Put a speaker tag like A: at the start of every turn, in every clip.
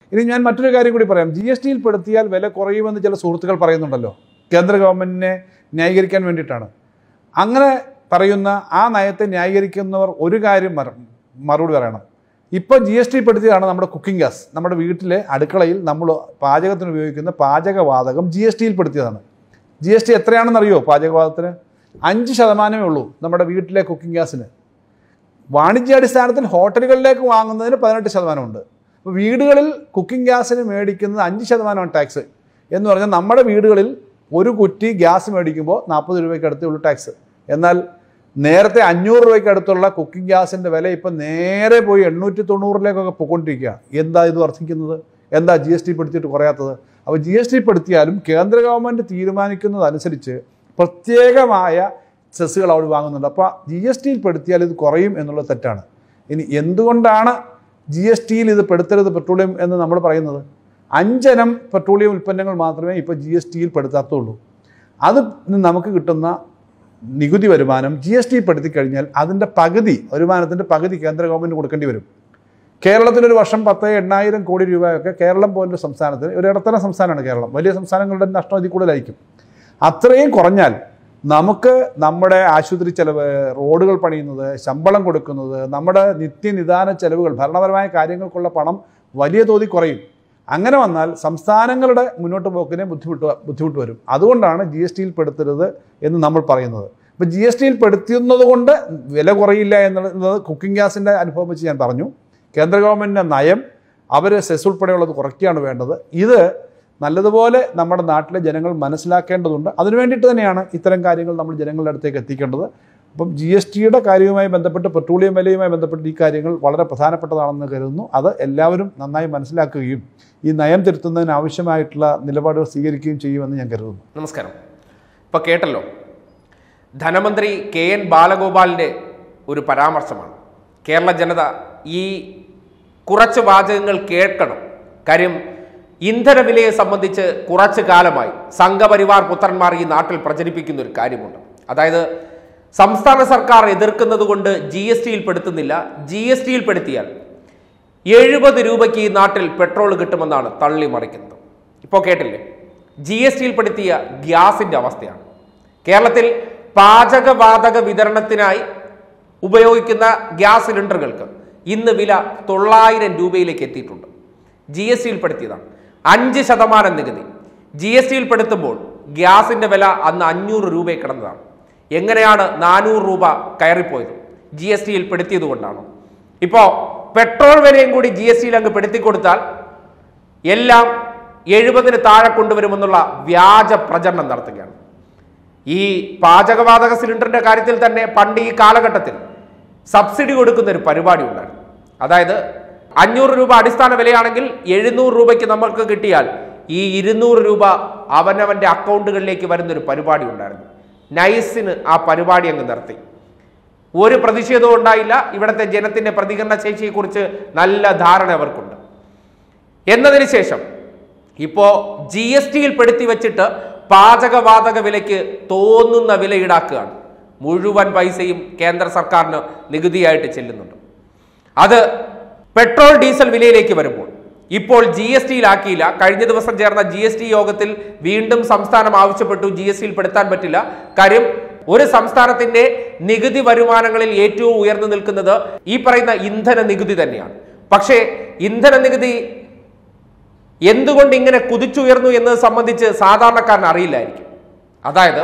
A: ഇനി ഞാൻ മറ്റൊരു കാര്യം കൂടി പറയാം ജി എസ് ടിയിൽ പെടുത്തിയാൽ വില കുറയുമെന്ന് ചില സുഹൃത്തുക്കൾ പറയുന്നുണ്ടല്ലോ കേന്ദ്ര ഗവൺമെൻറ്റിനെ ന്യായീകരിക്കാൻ വേണ്ടിയിട്ടാണ് അങ്ങനെ പറയുന്ന ആ നയത്തെ ന്യായീകരിക്കുന്നവർ ഒരു കാര്യം മറ- മറുപടി പറയണം ഇപ്പോൾ ജി എസ് ടി പെടുത്തിയതാണ് നമ്മുടെ കുക്കിംഗ് ഗ്യാസ് നമ്മുടെ വീട്ടിലെ അടുക്കളയിൽ നമ്മൾ പാചകത്തിന് ഉപയോഗിക്കുന്ന പാചകവാതകം ജി എസ് ടിയിൽ പെടുത്തിയതാണ് ജി എസ് ടി എത്രയാണെന്നറിയോ പാചകവാതകത്തിന് അഞ്ച് ശതമാനമേ ഉള്ളൂ നമ്മുടെ വീട്ടിലെ കുക്കിംഗ് ഗ്യാസിന് വാണിജ്യാടിസ്ഥാനത്തിൽ ഹോട്ടലുകളിലേക്ക് വാങ്ങുന്നതിന് പതിനെട്ട് ശതമാനമുണ്ട് അപ്പോൾ വീടുകളിൽ കുക്കിംഗ് ഗ്യാസിന് മേടിക്കുന്നത് അഞ്ച് ശതമാനമാണ് ടാക്സ് എന്ന് പറഞ്ഞാൽ നമ്മുടെ വീടുകളിൽ ഒരു കുറ്റി ഗ്യാസ് മേടിക്കുമ്പോൾ നാൽപ്പത് രൂപയ്ക്ക് അടുത്തേ ഉള്ളൂ ടാക്സ് എന്നാൽ നേരത്തെ അഞ്ഞൂറ് രൂപയ്ക്ക് അടുത്തുള്ള കുക്കിംഗ് ഗ്യാസിൻ്റെ വില ഇപ്പം നേരെ പോയി എണ്ണൂറ്റി തൊണ്ണൂറിലേക്കൊക്കെ പോയിക്കൊണ്ടിരിക്കുക എന്താ ഇത് വർദ്ധിക്കുന്നത് എന്താ ജി എസ് ടി പെടുത്തിയിട്ട് കുറയാത്തത് അപ്പോൾ ജി എസ് ടി പെടുത്തിയാലും കേന്ദ്ര ഗവൺമെൻറ് തീരുമാനിക്കുന്നതനുസരിച്ച് പ്രത്യേകമായ സെസ്സുകൾ അവർ വാങ്ങുന്നുണ്ട് അപ്പോൾ ജി എസ് ടിയിൽ പെടുത്തിയാൽ ഇത് കുറയും എന്നുള്ളത് തെറ്റാണ് ഇനി എന്തുകൊണ്ടാണ് ജി എസ് ടിയിൽ ഇത് പെടുത്തരുത് പെട്രോളിയം എന്ന് നമ്മൾ പറയുന്നത് അഞ്ചനം പെട്രോളിയം ഉൽപ്പന്നങ്ങൾ മാത്രമേ ഇപ്പോൾ ജി എസ് ടിയിൽ പെടുത്താത്തുള്ളൂ അത് നമുക്ക് കിട്ടുന്ന നികുതി വരുമാനം ജി എസ് ടി പെടുത്തി കഴിഞ്ഞാൽ അതിൻ്റെ പകുതി വരുമാനത്തിൻ്റെ പകുതി കേന്ദ്ര ഗവൺമെൻറ് കൊടുക്കേണ്ടി വരും കേരളത്തിനൊരു വർഷം പത്ത് എണ്ണായിരം കോടി രൂപയൊക്കെ കേരളം പോലൊരു സംസ്ഥാനത്തിന് ഒരു ഇടത്തരം സംസ്ഥാനമാണ് കേരളം വലിയ സംസ്ഥാനങ്ങളുടെ നഷ്ടം ഇതിൽ കൂടുതലായിരിക്കും അത്രയും കുറഞ്ഞാൽ നമുക്ക് നമ്മുടെ ആശുപത്രി ചെലവ് റോഡുകൾ പണിയുന്നത് ശമ്പളം കൊടുക്കുന്നത് നമ്മുടെ നിത്യനിദാന ചെലവുകൾ ഭരണപരമായ കാര്യങ്ങൾക്കുള്ള പണം വലിയ തോതിൽ കുറയും അങ്ങനെ വന്നാൽ സംസ്ഥാനങ്ങളുടെ മുന്നോട്ട് പോക്കിനെ ബുദ്ധിമുട്ട് ബുദ്ധിമുട്ട് വരും അതുകൊണ്ടാണ് ജി എസ് ടിയിൽ പെടുത്തരുത് എന്ന് നമ്മൾ പറയുന്നത് ഇപ്പോൾ ജി എസ് ടിയിൽ പെടുത്തുന്നത് കൊണ്ട് വില കുറയില്ല എന്നുള്ളത് കുക്കിംഗ് ഗ്യാസിൻ്റെ അനുഭവം വെച്ച് ഞാൻ പറഞ്ഞു കേന്ദ്ര ഗവൺമെൻറ്റിൻ്റെ നയം അവർ സെസ് ഉൾപ്പെടെയുള്ളത് കുറയ്ക്കുകയാണ് വേണ്ടത് ഇത് നല്ലതുപോലെ നമ്മുടെ നാട്ടിലെ ജനങ്ങൾ മനസ്സിലാക്കേണ്ടതുണ്ട് അതിനു വേണ്ടിയിട്ട് തന്നെയാണ് ഇത്തരം കാര്യങ്ങൾ നമ്മൾ ജനങ്ങളുടെ അടുത്തേക്ക് എത്തിക്കേണ്ടത് അപ്പം ജി എസ് ടിയുടെ കാര്യവുമായി ബന്ധപ്പെട്ട് പെട്രോളിയം വിലയുമായി ബന്ധപ്പെട്ട് ഈ കാര്യങ്ങൾ വളരെ പ്രധാനപ്പെട്ടതാണെന്ന് കരുതുന്നു അത് എല്ലാവരും നന്നായി മനസ്സിലാക്കുകയും ഈ നയം തിരുത്തുന്നതിന് ആവശ്യമായിട്ടുള്ള നിലപാടുകൾ സ്വീകരിക്കുകയും ചെയ്യുമെന്ന് ഞാൻ കരുതുന്നു
B: നമസ്കാരം ഇപ്പൊ കേട്ടല്ലോ ധനമന്ത്രി കെ എൻ ബാലഗോപാലിന്റെ ഒരു പരാമർശമാണ് കേരള ജനത ഈ കുറച്ച് വാചകങ്ങൾ കേൾക്കണം കാര്യം ഇന്ധനവിലയെ സംബന്ധിച്ച് കുറച്ചു കാലമായി സംഘപരിവാർ പുത്രന്മാർ ഈ നാട്ടിൽ പ്രചരിപ്പിക്കുന്ന ഒരു കാര്യമുണ്ട് അതായത് സംസ്ഥാന സർക്കാർ എതിർക്കുന്നത് കൊണ്ട് ജി എസ് ടിയിൽ പെടുത്തുന്നില്ല ജി എസ് ടിയിൽ പെടുത്തിയാൽ എഴുപത് രൂപയ്ക്ക് ഈ നാട്ടിൽ പെട്രോൾ കിട്ടുമെന്നാണ് തള്ളി മറിക്കുന്നത് ഇപ്പോൾ കേട്ടില്ലേ ജി എസ് ടിയിൽ പെടുത്തിയ ഗ്യാസിന്റെ അവസ്ഥയാണ് കേരളത്തിൽ പാചകവാതക വിതരണത്തിനായി ഉപയോഗിക്കുന്ന ഗ്യാസ് സിലിണ്ടറുകൾക്ക് ഇന്ന് വില തൊള്ളായിരം രൂപയിലേക്ക് എത്തിയിട്ടുണ്ട് ജി എസ് ടിയിൽ പെടുത്തിയതാണ് അഞ്ച് ശതമാനം നികുതി ജി എസ് ടിയിൽ പെടുത്തുമ്പോൾ ഗ്യാസിന്റെ വില അന്ന് അഞ്ഞൂറ് രൂപയിൽ കിടന്നതാണ് എങ്ങനെയാണ് നാനൂറ് രൂപ കയറിപ്പോയത് ജി എസ് ടിയിൽ പെടുത്തിയത് കൊണ്ടാണോ ഇപ്പോ പെട്രോൾ വിലയും കൂടി ജി എസ് ടിയിൽ അങ്ങ് പെടുത്തി കൊടുത്താൽ എല്ലാം എഴുപതിന് താഴെ കൊണ്ടുവരുമെന്നുള്ള വ്യാജ പ്രചരണം നടത്തുകയാണ് ഈ പാചകവാതക സിലിണ്ടറിന്റെ കാര്യത്തിൽ തന്നെ പണ്ട് ഈ കാലഘട്ടത്തിൽ സബ്സിഡി കൊടുക്കുന്ന ഒരു പരിപാടി ഉണ്ടായിരുന്നു അതായത് അഞ്ഞൂറ് രൂപ അടിസ്ഥാന വിലയാണെങ്കിൽ എഴുന്നൂറ് രൂപയ്ക്ക് നമ്മൾക്ക് കിട്ടിയാൽ ഈ ഇരുന്നൂറ് രൂപ അവനവന്റെ അക്കൗണ്ടുകളിലേക്ക് വരുന്ന ഒരു പരിപാടി ഉണ്ടായിരുന്നു നൈസിന് ആ പരിപാടി അങ്ങ് നിർത്തി ഒരു പ്രതിഷേധവും ഉണ്ടായില്ല ഇവിടുത്തെ ജനത്തിന്റെ പ്രതികരണ ശേഷിയെക്കുറിച്ച് നല്ല ധാരണ അവർക്കുണ്ട് എന്നതിന് ശേഷം ഇപ്പോ ജി എസ് ടിയിൽ പെടുത്തി വെച്ചിട്ട് പാചകവാതക വിലയ്ക്ക് തോന്നുന്ന വില ഈടാക്കുകയാണ് മുഴുവൻ പൈസയും കേന്ദ്ര സർക്കാരിന് നികുതിയായിട്ട് ചെല്ലുന്നുണ്ട് അത് പെട്രോൾ ഡീസൽ വിലയിലേക്ക് വരുമ്പോൾ ഇപ്പോൾ ജി എസ് ടിയിലാക്കിയില്ല കഴിഞ്ഞ ദിവസം ചേർന്ന ജി എസ് ടി യോഗത്തിൽ വീണ്ടും സംസ്ഥാനം ആവശ്യപ്പെട്ടു ജി എസ് ടിയിൽ പെടുത്താൻ പറ്റില്ല കാര്യം ഒരു സംസ്ഥാനത്തിന്റെ നികുതി വരുമാനങ്ങളിൽ ഏറ്റവും ഉയർന്നു നിൽക്കുന്നത് ഈ പറയുന്ന ഇന്ധന നികുതി തന്നെയാണ് പക്ഷേ ഇന്ധന നികുതി എന്തുകൊണ്ട് ഇങ്ങനെ കുതിച്ചുയർന്നു എന്നത് സംബന്ധിച്ച് സാധാരണക്കാരന് അറിയില്ലായിരിക്കും അതായത്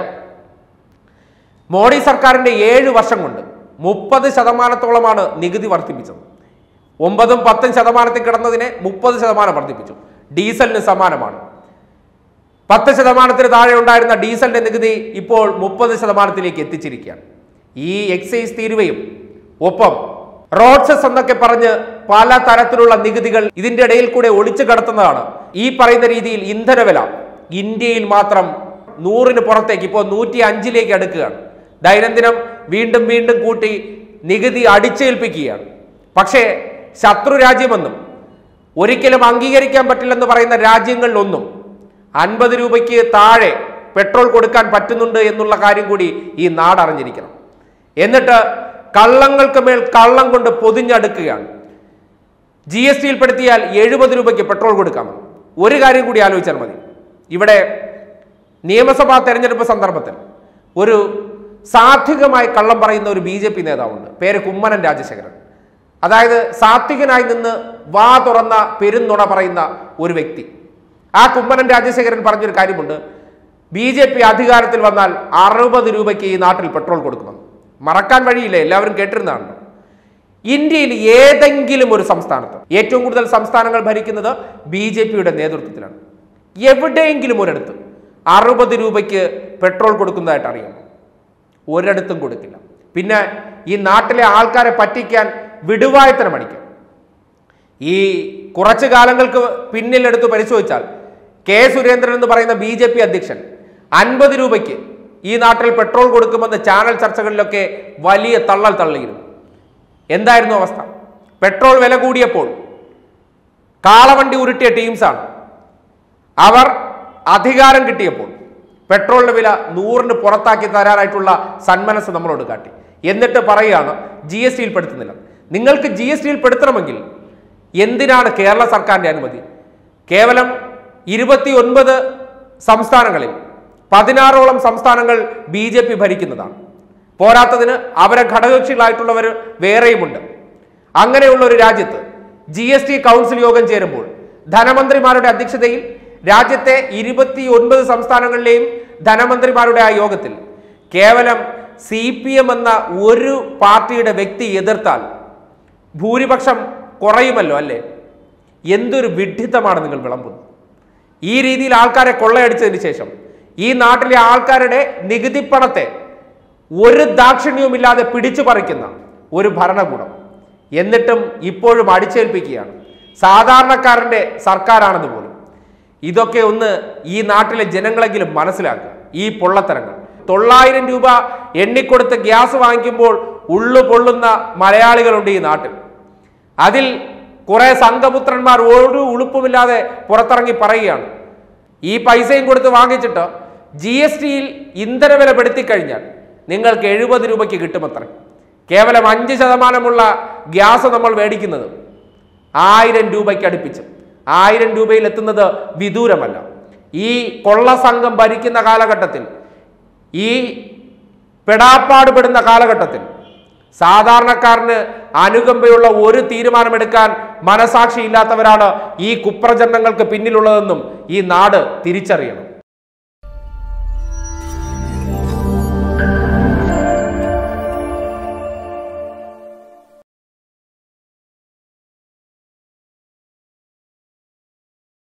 B: മോഡി സർക്കാരിന്റെ ഏഴ് വർഷം കൊണ്ട് മുപ്പത് ശതമാനത്തോളമാണ് നികുതി വർദ്ധിപ്പിച്ചത് ഒമ്പതും പത്തും ശതമാനത്തിൽ കിടന്നതിനെ മുപ്പത് ശതമാനം വർദ്ധിപ്പിച്ചു ഡീസലിന് സമാനമാണ് പത്ത് ശതമാനത്തിന് താഴെ ഉണ്ടായിരുന്ന ഡീസലിന്റെ നികുതി ഇപ്പോൾ മുപ്പത് ശതമാനത്തിലേക്ക് എത്തിച്ചിരിക്കുകയാണ് ഈ എക്സൈസ് തീരുവയും ഒപ്പം റോഡ് സെസ് എന്നൊക്കെ പറഞ്ഞ് പല തരത്തിലുള്ള നികുതികൾ ഇതിന്റെ ഇടയിൽ കൂടെ ഒളിച്ചു കടത്തുന്നതാണ് ഈ പറയുന്ന രീതിയിൽ ഇന്ധനവില ഇന്ത്യയിൽ മാത്രം നൂറിന് പുറത്തേക്ക് ഇപ്പോൾ നൂറ്റി അഞ്ചിലേക്ക് അടുക്കുകയാണ് ദൈനംദിനം വീണ്ടും വീണ്ടും കൂട്ടി നികുതി അടിച്ചേൽപ്പിക്കുകയാണ് പക്ഷേ ശത്രു രാജ്യമെന്നും ഒരിക്കലും അംഗീകരിക്കാൻ പറ്റില്ലെന്ന് പറയുന്ന രാജ്യങ്ങളിലൊന്നും അൻപത് രൂപയ്ക്ക് താഴെ പെട്രോൾ കൊടുക്കാൻ പറ്റുന്നുണ്ട് എന്നുള്ള കാര്യം കൂടി ഈ നാട് അറിഞ്ഞിരിക്കണം എന്നിട്ട് കള്ളങ്ങൾക്ക് മേൽ കള്ളം കൊണ്ട് പൊതിഞ്ഞടുക്കുകയാണ് ജി എസ് ടിയിൽ പെടുത്തിയാൽ എഴുപത് രൂപയ്ക്ക് പെട്രോൾ കൊടുക്കാമെന്ന് ഒരു കാര്യം കൂടി ആലോചിച്ചാൽ മതി ഇവിടെ നിയമസഭാ തെരഞ്ഞെടുപ്പ് സന്ദർഭത്തിൽ ഒരു സാത്വികമായി കള്ളം പറയുന്ന ഒരു ബി ജെ പി നേതാവുണ്ട് പേര് കുമ്മനം രാജശേഖരൻ അതായത് സാത്വികനായി നിന്ന് വാ തുറന്ന പെരുന്നുണ പറയുന്ന ഒരു വ്യക്തി ആ കുമ്മനം രാജശേഖരൻ പറഞ്ഞൊരു കാര്യമുണ്ട് ബി ജെ പി അധികാരത്തിൽ വന്നാൽ അറുപത് രൂപയ്ക്ക് ഈ നാട്ടിൽ പെട്രോൾ കൊടുക്കുമെന്ന് മറക്കാൻ വഴിയില്ല എല്ലാവരും കേട്ടിരുന്നതാണല്ലോ ഇന്ത്യയിൽ ഏതെങ്കിലും ഒരു സംസ്ഥാനത്ത് ഏറ്റവും കൂടുതൽ സംസ്ഥാനങ്ങൾ ഭരിക്കുന്നത് ബി ജെ പിയുടെ നേതൃത്വത്തിലാണ് എവിടെയെങ്കിലും ഒരിടത്ത് അറുപത് രൂപയ്ക്ക് പെട്രോൾ കൊടുക്കുന്നതായിട്ട് അറിയാമോ ഒരിടത്തും കൊടുക്കില്ല പിന്നെ ഈ നാട്ടിലെ ആൾക്കാരെ പറ്റിക്കാൻ വിടുവായത്തനം അടിക്കാം ഈ കുറച്ചു കാലങ്ങൾക്ക് പിന്നിലെടുത്ത് പരിശോധിച്ചാൽ കെ സുരേന്ദ്രൻ എന്ന് പറയുന്ന ബി ജെ പി അധ്യക്ഷൻ അൻപത് രൂപയ്ക്ക് ഈ നാട്ടിൽ പെട്രോൾ കൊടുക്കുമെന്ന് ചാനൽ ചർച്ചകളിലൊക്കെ വലിയ തള്ളൽ തള്ളിയിരുന്നു എന്തായിരുന്നു അവസ്ഥ പെട്രോൾ വില കൂടിയപ്പോൾ കാളവണ്ടി ഉരുട്ടിയ ടീംസാണ് അവർ അധികാരം കിട്ടിയപ്പോൾ പെട്രോളിന്റെ വില നൂറിന് പുറത്താക്കി തരാനായിട്ടുള്ള സന്മനസ് നമ്മളോട് കാട്ടി എന്നിട്ട് പറയുകയാണ് ജി എസ് ടിയിൽ പെടുത്തുന്നില്ല നിങ്ങൾക്ക് ജി എസ് ടിയിൽ പെടുത്തണമെങ്കിൽ എന്തിനാണ് കേരള സർക്കാരിന്റെ അനുമതി കേവലം ഇരുപത്തി ഒൻപത് സംസ്ഥാനങ്ങളിൽ പതിനാറോളം സംസ്ഥാനങ്ങൾ ബി ജെ പി ഭരിക്കുന്നതാണ് പോരാത്തതിന് അവരെ ഘടകകക്ഷികളായിട്ടുള്ളവർ വേറെയുമുണ്ട് അങ്ങനെയുള്ള ഒരു രാജ്യത്ത് ജി എസ് ടി കൗൺസിൽ യോഗം ചേരുമ്പോൾ ധനമന്ത്രിമാരുടെ അധ്യക്ഷതയിൽ രാജ്യത്തെ ഇരുപത്തി ഒൻപത് സംസ്ഥാനങ്ങളിലെയും ധനമന്ത്രിമാരുടെ ആ യോഗത്തിൽ കേവലം സി പി എം എന്ന ഒരു പാർട്ടിയുടെ വ്യക്തി എതിർത്താൽ ഭൂരിപക്ഷം കുറയുമല്ലോ അല്ലേ എന്തൊരു വിഡ്ഢിത്തമാണ് നിങ്ങൾ വിളമ്പുന്നത് ഈ രീതിയിൽ ആൾക്കാരെ കൊള്ളയടിച്ചതിന് ശേഷം ഈ നാട്ടിലെ ആൾക്കാരുടെ നികുതി പണത്തെ ഒരു ദാക്ഷിണ്യവുമില്ലാതെ പിടിച്ചു പറിക്കുന്ന ഒരു ഭരണകൂടം എന്നിട്ടും ഇപ്പോഴും അടിച്ചേൽപ്പിക്കുകയാണ് സാധാരണക്കാരന്റെ സർക്കാരാണെന്ന് പോലും ഇതൊക്കെ ഒന്ന് ഈ നാട്ടിലെ ജനങ്ങളെങ്കിലും മനസ്സിലാക്കുക ഈ പൊള്ളത്തരങ്ങൾ തൊള്ളായിരം രൂപ എണ്ണിക്കൊടുത്ത് ഗ്യാസ് വാങ്ങിക്കുമ്പോൾ ഉള്ളു പൊള്ളുന്ന മലയാളികളുണ്ട് ഈ നാട്ടിൽ അതിൽ കുറെ സംഘപുത്രന്മാർ ഒരു ഉളുപ്പുമില്ലാതെ പുറത്തിറങ്ങി പറയുകയാണ് ഈ പൈസയും കൊടുത്ത് വാങ്ങിച്ചിട്ട് ജി എസ് ടിയിൽ ഇന്ധനവില പെടുത്തിക്കഴിഞ്ഞാൽ നിങ്ങൾക്ക് എഴുപത് രൂപയ്ക്ക് കിട്ടുമത്ര കേവലം അഞ്ച് ശതമാനമുള്ള ഗ്യാസ് നമ്മൾ മേടിക്കുന്നത് ആയിരം രൂപയ്ക്ക് അടുപ്പിച്ച് ആയിരം രൂപയിൽ എത്തുന്നത് വിദൂരമല്ല ഈ കൊള്ള സംഘം ഭരിക്കുന്ന കാലഘട്ടത്തിൽ ഈ പെടാപ്പാടുപെടുന്ന കാലഘട്ടത്തിൽ സാധാരണക്കാരന് അനുകമ്പയുള്ള ഒരു തീരുമാനമെടുക്കാൻ മനസാക്ഷി ഇല്ലാത്തവരാണ് ഈ കുപ്രചരണങ്ങൾക്ക് പിന്നിലുള്ളതെന്നും ഈ നാട് തിരിച്ചറിയണം